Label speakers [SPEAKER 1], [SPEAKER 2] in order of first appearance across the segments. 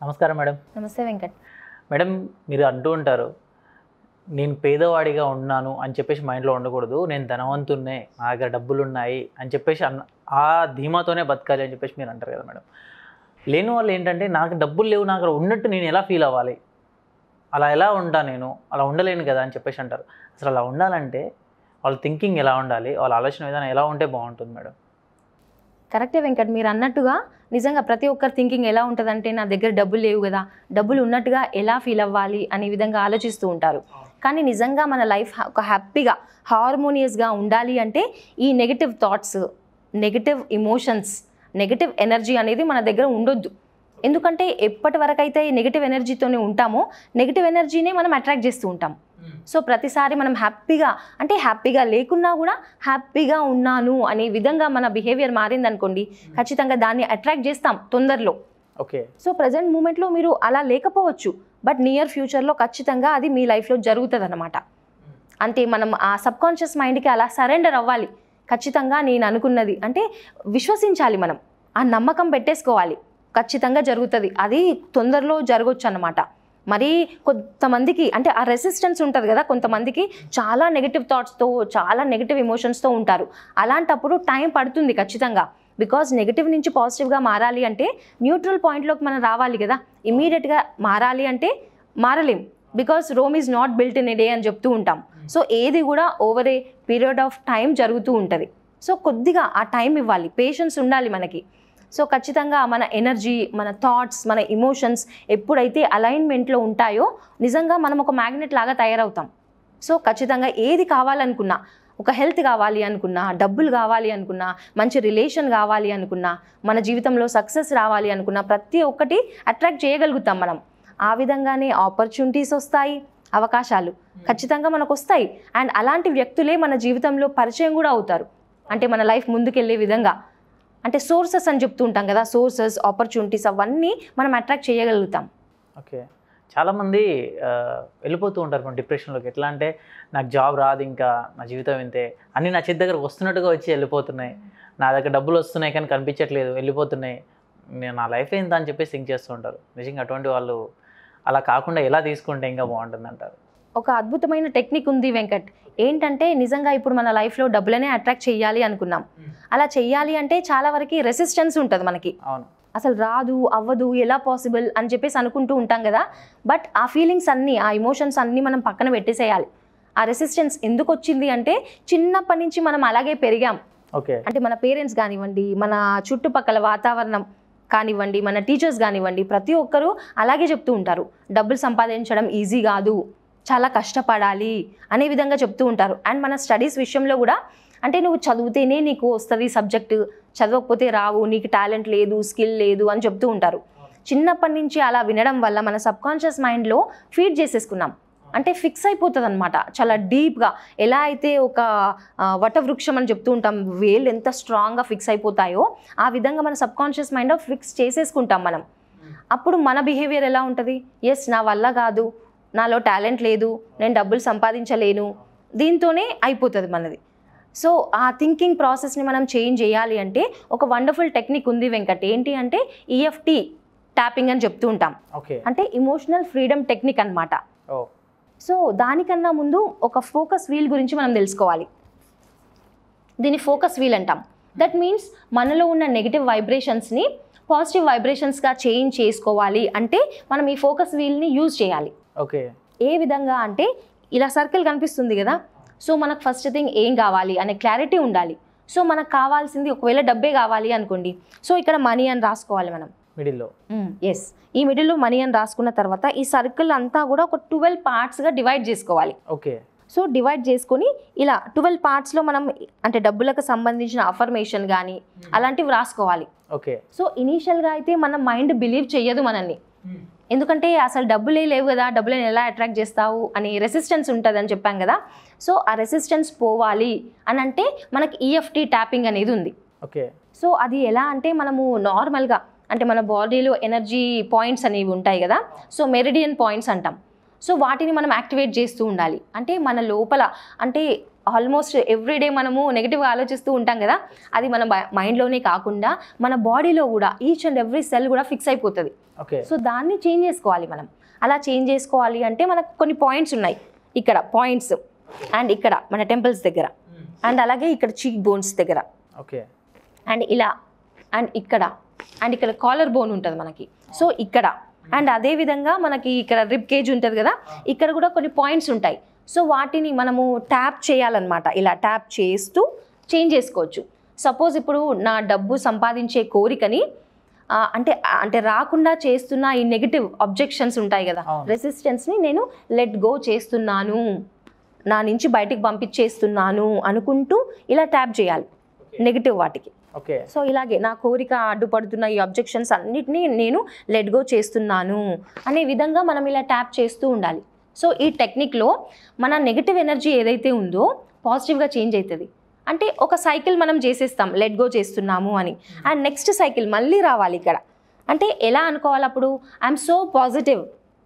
[SPEAKER 1] నమస్కారం మేడం
[SPEAKER 2] నమస్తే వెంకట్
[SPEAKER 1] మేడం మీరు అంటూ ఉంటారు నేను పేదవాడిగా ఉన్నాను అని చెప్పేసి మైండ్లో ఉండకూడదు నేను ధనవంతున్నే నా దగ్గర డబ్బులు ఉన్నాయి అని చెప్పేసి అన్న ఆ ధీమాతోనే బతకాలి అని చెప్పేసి మీరు అంటారు కదా మేడం లేని వాళ్ళు ఏంటంటే నాకు డబ్బులు లేవు నాకు అక్కడ ఉన్నట్టు నేను ఎలా ఫీల్ అవ్వాలి అలా ఎలా ఉంటా నేను అలా ఉండలేను కదా అని చెప్పేసి అంటారు అసలు అలా ఉండాలంటే వాళ్ళ థింకింగ్ ఎలా ఉండాలి వాళ్ళ ఆలోచన విధానం ఎలా ఉంటే బాగుంటుంది మేడం
[SPEAKER 2] కరెక్టే వెంకట్ మీరు అన్నట్టుగా నిజంగా ప్రతి ఒక్కరి థింకింగ్ ఎలా ఉంటుందంటే నా దగ్గర డబ్బులు లేవు కదా డబ్బులు ఉన్నట్టుగా ఎలా ఫీల్ అవ్వాలి అనే విధంగా ఆలోచిస్తూ ఉంటారు కానీ నిజంగా మన లైఫ్ ఒక హ్యాపీగా హార్మోనియస్గా ఉండాలి అంటే ఈ negative thoughts negative emotions negative energy అనేది మన దగ్గర ఉండొద్దు ఎందుకంటే ఎప్పటి వరకు అయితే నెగిటివ్ ఎనర్జీతోనే ఉంటామో నెగిటివ్ ఎనర్జీనే మనం అట్రాక్ట్ చేస్తూ ఉంటాం సో ప్రతిసారి మనం హ్యాపీగా అంటే హ్యాపీగా లేకున్నా కూడా హ్యాపీగా ఉన్నాను అనే విధంగా మన బిహేవియర్ మారిందనుకోండి ఖచ్చితంగా దాన్ని అట్రాక్ట్ చేస్తాం తొందరలో
[SPEAKER 1] ఓకే
[SPEAKER 2] సో ప్రజెంట్ మూమెంట్లో మీరు అలా లేకపోవచ్చు బట్ నియర్ ఫ్యూచర్లో ఖచ్చితంగా అది మీ లైఫ్లో జరుగుతుంది అనమాట అంటే మనం ఆ సబ్కాన్షియస్ మైండ్కి అలా సరెండర్ అవ్వాలి ఖచ్చితంగా నేను అనుకున్నది అంటే విశ్వసించాలి మనం ఆ నమ్మకం పెట్టేసుకోవాలి ఖచ్చితంగా జరుగుతుంది అది తొందరలో జరగవచ్చు అన్నమాట మరి కొంతమందికి అంటే ఆ రెసిస్టెన్స్ ఉంటుంది కదా కొంతమందికి చాలా నెగిటివ్ థాట్స్తో చాలా నెగిటివ్ ఎమోషన్స్తో ఉంటారు అలాంటప్పుడు టైం పడుతుంది ఖచ్చితంగా బికాజ్ నెగిటివ్ నుంచి పాజిటివ్గా మారాలి అంటే న్యూట్రల్ పాయింట్లోకి మనం రావాలి కదా ఇమీడియట్గా మారాలి అంటే మారలేం because Rome is not built in a day అని చెప్తూ ఉంటాం సో ఏది కూడా over a period of time జరుగుతూ ఉంటుంది సో కొద్దిగా ఆ టైం ఇవ్వాలి పేషెన్స్ ఉండాలి మనకి సో ఖచ్చితంగా మన ఎనర్జీ మన థాట్స్ మన ఇమోషన్స్ ఎప్పుడైతే అలైన్మెంట్లో ఉంటాయో నిజంగా మనం ఒక మ్యాగ్నెట్ లాగా తయారవుతాం సో ఖచ్చితంగా ఏది కావాలనుకున్నా ఒక హెల్త్ కావాలి అనుకున్నా డబ్బులు కావాలి అనుకున్నా మంచి రిలేషన్ కావాలి అనుకున్నా మన జీవితంలో సక్సెస్ రావాలి అనుకున్నా ప్రతి ఒక్కటి అట్రాక్ట్ చేయగలుగుతాం మనం ఆ విధంగానే ఆపర్చునిటీస్ వస్తాయి అవకాశాలు ఖచ్చితంగా మనకు వస్తాయి అండ్ అలాంటి వ్యక్తులే మన జీవితంలో పరిచయం కూడా అవుతారు అంటే మన లైఫ్ ముందుకెళ్ళే విధంగా అంటే సోర్సెస్ అని చెప్తూ ఉంటాం కదా సోర్సెస్ ఆపర్చునిటీస్ అవన్నీ మనం అట్రాక్ట్ చేయగలుగుతాం
[SPEAKER 1] ఓకే చాలామంది ఆ, వెళ్ళిపోతూ ఉంటారు మన డిప్రెషన్లోకి ఎట్లా అంటే నాకు జాబ్ రాదు ఇంకా నా జీవితం ఇంతే అన్నీ నా చేతి దగ్గర వస్తున్నట్టుగా వచ్చి వెళ్ళిపోతున్నాయి నా దగ్గర డబ్బులు వస్తున్నాయి కానీ కనిపించట్లేదు వెళ్ళిపోతున్నాయి నేను నా లైఫ్ ఏంత అని చెప్పి థింక్ చేస్తూ ఉంటారు నిజంగా అటువంటి వాళ్ళు అలా కాకుండా ఎలా తీసుకుంటే ఇంకా బాగుంటుంది అంటారు
[SPEAKER 2] ఒక అద్భుతమైన టెక్నిక్ ఉంది వెంకట్ ఏంటంటే నిజంగా ఇప్పుడు మన లైఫ్లో డబ్బులనే అట్రాక్ట్ చేయాలి అనుకున్నాం అలా చెయ్యాలి అంటే చాలా వరకు రెసిస్టెన్స్ ఉంటుంది మనకి
[SPEAKER 1] అవును
[SPEAKER 2] అసలు రాదు అవ్వదు ఎలా పాసిబుల్ అని చెప్పేసి అనుకుంటూ ఉంటాం కదా బట్ ఆ ఫీలింగ్స్ అన్నీ ఆ ఎమోషన్స్ అన్నీ మనం పక్కన పెట్టేసేయాలి ఆ రెసిస్టెన్స్ ఎందుకు వచ్చింది అంటే చిన్నప్పటి నుంచి మనం అలాగే పెరిగాం
[SPEAKER 1] ఓకే
[SPEAKER 2] అంటే మన పేరెంట్స్ కానివ్వండి మన చుట్టుపక్కల వాతావరణం కానివ్వండి మన టీచర్స్ కానివ్వండి ప్రతి ఒక్కరూ అలాగే చెప్తూ ఉంటారు డబ్బులు సంపాదించడం ఈజీ కాదు చాలా కష్టపడాలి అనే విధంగా చెప్తూ ఉంటారు అండ్ మన స్టడీస్ విషయంలో కూడా అంటే నువ్వు చదివితేనే నీకు వస్తుంది సబ్జెక్టు చదవకపోతే రావు నీకు టాలెంట్ లేదు స్కిల్ లేదు అని చెప్తూ ఉంటారు చిన్నప్పటి నుంచి అలా వినడం వల్ల మన సబ్కాన్షియస్ మైండ్లో ఫీడ్ చేసేసుకున్నాం అంటే ఫిక్స్ అయిపోతుంది అనమాట చాలా డీప్గా ఎలా అయితే ఒక ఆ, వటవృక్షం అని చెప్తూ ఉంటాం వేళ్ళు ఎంత స్ట్రాంగ్గా ఫిక్స్ అయిపోతాయో ఆ విధంగా మన సబ్కాన్షియస్ మైండ్ ఫిక్స్ చేసేసుకుంటాం మనం అప్పుడు మన బిహేవియర్ ఎలా ఉంటుంది ఎస్ నా వల్ల కాదు నాలో టాలెంట్ లేదు నేను డబ్బులు సంపాదించలేను దీంతోనే అయిపోతుంది మనది సో ఆ థింకింగ్ ప్రాసెస్ని మనం చేంజ్ చేయాలి అంటే ఒక వండర్ఫుల్ టెక్నిక్ ఉంది వెంకట్ ఏంటి అంటే ఈఎఫ్టీ ట్యాపింగ్ అని చెప్తూ ఉంటాం
[SPEAKER 1] ఓకే
[SPEAKER 2] అంటే ఇమోషనల్ ఫ్రీడమ్ టెక్నిక్ అన్నమాట
[SPEAKER 1] ఓ
[SPEAKER 2] సో దానికన్నా ముందు ఒక ఫోకస్ వీల్ గురించి మనం తెలుసుకోవాలి దీన్ని ఫోకస్ వీల్ అంటాం దట్ మీన్స్ మనలో ఉన్న నెగిటివ్ వైబ్రేషన్స్ని పాజిటివ్ వైబ్రేషన్స్గా చేంజ్ చేసుకోవాలి అంటే మనం ఈ ఫోకస్ వీల్ని యూజ్ చేయాలి
[SPEAKER 1] ఓకే
[SPEAKER 2] ఏ విధంగా అంటే ఇలా సర్కిల్ కనిపిస్తుంది కదా సో మనకు ఫస్ట్ థింగ్ ఏం కావాలి అనే క్లారిటీ ఉండాలి సో మనకు కావాల్సింది ఒకవేళ డబ్బే కావాలి అనుకోండి సో ఇక్కడ మనీ అని రాసుకోవాలి మనం
[SPEAKER 1] మిడిల్లో
[SPEAKER 2] ఎస్ ఈ మిడిల్లో మనీ అని రాసుకున్న తర్వాత ఈ సర్కిల్ అంతా కూడా ఒక ట్వెల్వ్ పార్ట్స్గా డివైడ్ చేసుకోవాలి
[SPEAKER 1] ఓకే
[SPEAKER 2] సో డివైడ్ చేసుకొని ఇలా ట్వెల్వ్ పార్ట్స్లో మనం అంటే డబ్బులకు సంబంధించిన అఫర్మేషన్ కానీ అలాంటివి రాసుకోవాలి
[SPEAKER 1] ఓకే
[SPEAKER 2] సో ఇనీషియల్గా అయితే మన మైండ్ బిలీవ్ చెయ్యదు మనల్ని ఎందుకంటే అసలు డబ్బులే లేవు కదా డబ్బులను ఎలా అట్రాక్ట్ చేస్తావు అని రెసిస్టెన్స్ ఉంటుంది అని చెప్పాం కదా సో ఆ రెసిస్టెన్స్ పోవాలి అని అంటే మనకి ఈఎఫ్టీ ట్యాపింగ్ అనేది ఉంది
[SPEAKER 1] ఓకే
[SPEAKER 2] సో అది ఎలా అంటే మనము నార్మల్గా అంటే మన బాడీలో ఎనర్జీ పాయింట్స్ అనేవి ఉంటాయి కదా సో మెరిడియన్ పాయింట్స్ అంటాం సో వాటిని మనం యాక్టివేట్ చేస్తూ ఉండాలి అంటే మన లోపల అంటే ఆల్మోస్ట్ ఎవ్రీడే మనము నెగిటివ్గా ఆలోచిస్తూ ఉంటాం కదా అది మన మైండ్లోనే కాకుండా మన బాడీలో కూడా ఈచ్ అండ్ ఎవ్రీ సెల్ కూడా ఫిక్స్ అయిపోతుంది
[SPEAKER 1] ఓకే
[SPEAKER 2] సో దాన్ని చేంజ్ చేసుకోవాలి మనం అలా చేంజ్ చేసుకోవాలి అంటే మనకు కొన్ని పాయింట్స్ ఉన్నాయి ఇక్కడ పాయింట్స్ అండ్ ఇక్కడ మన టెంపుల్స్ దగ్గర అండ్ అలాగే ఇక్కడ చీక్ బోన్స్ దగ్గర
[SPEAKER 1] ఓకే
[SPEAKER 2] అండ్ ఇలా అండ్ ఇక్కడ అండ్ ఇక్కడ కాలర్ బోన్ ఉంటుంది మనకి సో ఇక్కడ అండ్ అదే విధంగా మనకి ఇక్కడ రిప్ కేజ్ ఉంటుంది కదా ఇక్కడ కూడా కొన్ని పాయింట్స్ ఉంటాయి సో వాటిని మనము ట్యాప్ చేయాలన్నమాట ఇలా ట్యాప్ చేస్తూ చేంజ్ చేసుకోవచ్చు సపోజ్ ఇప్పుడు నా డబ్బు సంపాదించే కోరికని ఆ, అంటే అంటే రాకుండా చేస్తున్న ఈ నెగిటివ్ అబ్జెక్షన్స్ ఉంటాయి కదా
[SPEAKER 1] అవును.
[SPEAKER 2] రెసిస్టెన్స్ని నేను లెట్ గో చేస్తున్నాను నా నుంచి బయటికి పంపించేస్తున్నాను అనుకుంటూ ఇలా ట్యాప్ చేయాలి నెగిటివ్ వాటికి
[SPEAKER 1] ఓకే
[SPEAKER 2] సో ఇలాగే నా కోరిక అడ్డుపడుతున్న ఈ అబ్జెక్షన్స్ అన్నిటినీ నేను లెట్ గో చేస్తున్నాను అనే విధంగా మనం ఇలా ట్యాప్ చేస్తూ ఉండాలి సో ఈ టెక్నిక్లో మన నెగిటివ్ ఎనర్జీ ఏదైతే ఉందో పాజిటివ్గా చేంజ్ అవుతుంది అంటే ఒక సైకిల్ మనం చేసేస్తాం లెట్ గో చేస్తున్నాము అని అండ్ నెక్స్ట్ సైకిల్ మళ్ళీ రావాలి ఇక్కడ అంటే ఎలా అనుకోవాలి అప్పుడు I'm so positive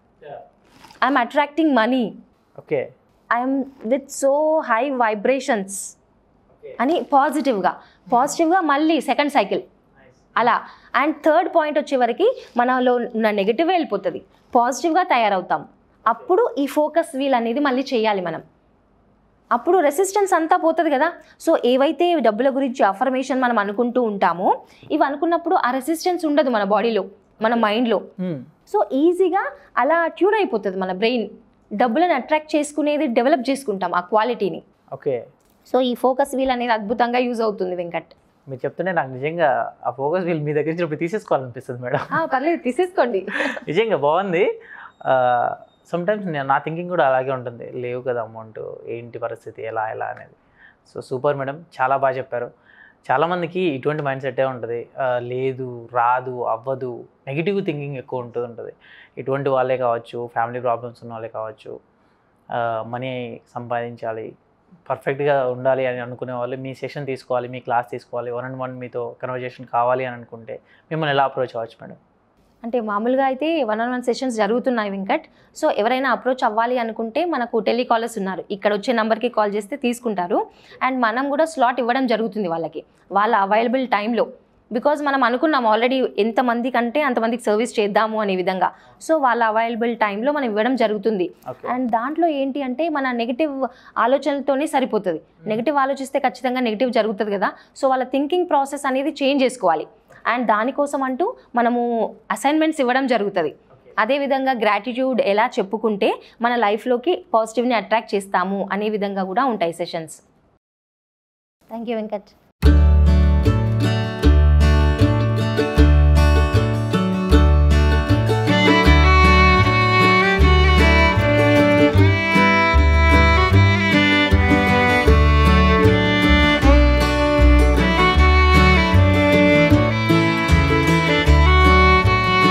[SPEAKER 2] I'm attracting money
[SPEAKER 1] okay
[SPEAKER 2] I'm with so high vibrations అని పాజిటివ్గా పాజిటివ్గా మళ్ళీ సెకండ్ సైకిల్ అలా అండ్ థర్డ్ పాయింట్ వచ్చేవరకు మనలో ఉన్న నెగిటివ్ వెళ్ళిపోతుంది పాజిటివ్గా తయారవుతాం అప్పుడు ఈ ఫోకస్ వీల్ అనేది మళ్ళీ చేయాలి మనం అప్పుడు రెసిస్టెన్స్ అంతా పోతుంది కదా సో ఏవైతే డబ్బుల గురించి అఫర్మేషన్ మనం అనుకుంటూ ఉంటామో ఇవి అనుకున్నప్పుడు ఆ రెసిస్టెన్స్ ఉండదు మన బాడీలో మన మైండ్లో సో ఈజీగా అలా ట్యూన్ అయిపోతుంది మన బ్రెయిన్ డబ్బులను అట్రాక్ట్ చేసుకునేది డెవలప్ చేసుకుంటాం ఆ క్వాలిటీని
[SPEAKER 1] ఓకే
[SPEAKER 2] సో ఈ ఫోకస్ వీల్ అనేది అద్భుతంగా యూజ్ అవుతుంది వెంకట్
[SPEAKER 1] మీరు చెప్తుంటే నాకు నిజంగా ఆ ఫోకస్ వీళ్ళు మీ దగ్గర నుంచి ఇప్పుడు తీసేసుకోవాలనిపిస్తుంది మేడం
[SPEAKER 2] ఆ, పర్లేదు తీసేసుకోండి
[SPEAKER 1] నిజంగా బాగుంది సమ్టైమ్స్ నా థింకింగ్ కూడా అలాగే ఉంటుంది లేవు కదా అమౌంట్ ఏంటి పరిస్థితి ఎలా ఎలా అనేది సో సూపర్ మేడం చాలా బాగా చెప్పారు చాలామందికి ఇటువంటి మైండ్ సెట్టే ఉంటుంది ఆ, లేదు రాదు అవ్వదు నెగిటివ్ థింకింగ్ ఎక్కువ ఉంటూ ఉంటుంది ఇటువంటి వాళ్ళే కావచ్చు ఫ్యామిలీ ప్రాబ్లమ్స్ ఉన్న వాళ్ళే కావచ్చు మనీ సంపాదించాలి పర్ఫెక్ట్గా ఉండాలి అని అనుకునే వాళ్ళు మీ సెషన్ తీసుకోవాలి మీ క్లాస్ తీసుకోవాలి వన్ అండ్ వన్ మీతో కన్వర్జేషన్ కావాలి అని అనుకుంటే మిమ్మల్ని ఎలా అప్రోచ్ అవ్వచ్చు మేడం
[SPEAKER 2] అంటే మామూలుగా అయితే వన్ ఆన్ వన్ సెషన్స్ జరుగుతున్నాయి వెంకట్ సో ఎవరైనా అప్రోచ్ అవ్వాలి అనుకుంటే మనకు టెలికాలర్స్ ఉన్నారు ఇక్కడ వచ్చే నెంబర్కి కాల్ చేస్తే తీసుకుంటారు అండ్ మనం కూడా స్లాట్ ఇవ్వడం జరుగుతుంది వాళ్ళకి వాళ్ళ అవైలబుల్ టైంలో బికాజ్ మనం అనుకున్నాం ఆల్రెడీ ఎంతమంది కంటే అంతమందికి సర్వీస్ చేద్దాము అనే విధంగా సో వాళ్ళ అవైలబుల్ టైంలో మనం ఇవ్వడం జరుగుతుంది
[SPEAKER 1] ఓకే
[SPEAKER 2] అండ్ దాంట్లో ఏంటి అంటే మన నెగిటివ్ ఆలోచనలతోనే సరిపోతుంది నెగిటివ్ ఆలోచిస్తే ఖచ్చితంగా నెగిటివ్ జరుగుతుంది కదా సో వాళ్ళ థింకింగ్ ప్రాసెస్ అనేది చేంజ్ చేసుకోవాలి అండ్ దానికోసం అంటూ మనము అసైన్మెంట్స్ ఇవ్వడం జరుగుతుంది అదేవిధంగా గ్రాటిట్యూడ్ ఎలా చెప్పుకుంటే మన లైఫ్లోకి పాజిటివ్ని అట్రాక్ట్ చేస్తాము అనే విధంగా కూడా ఉంటాయి సెషన్స్ థ్యాంక్ యూ వెంకట్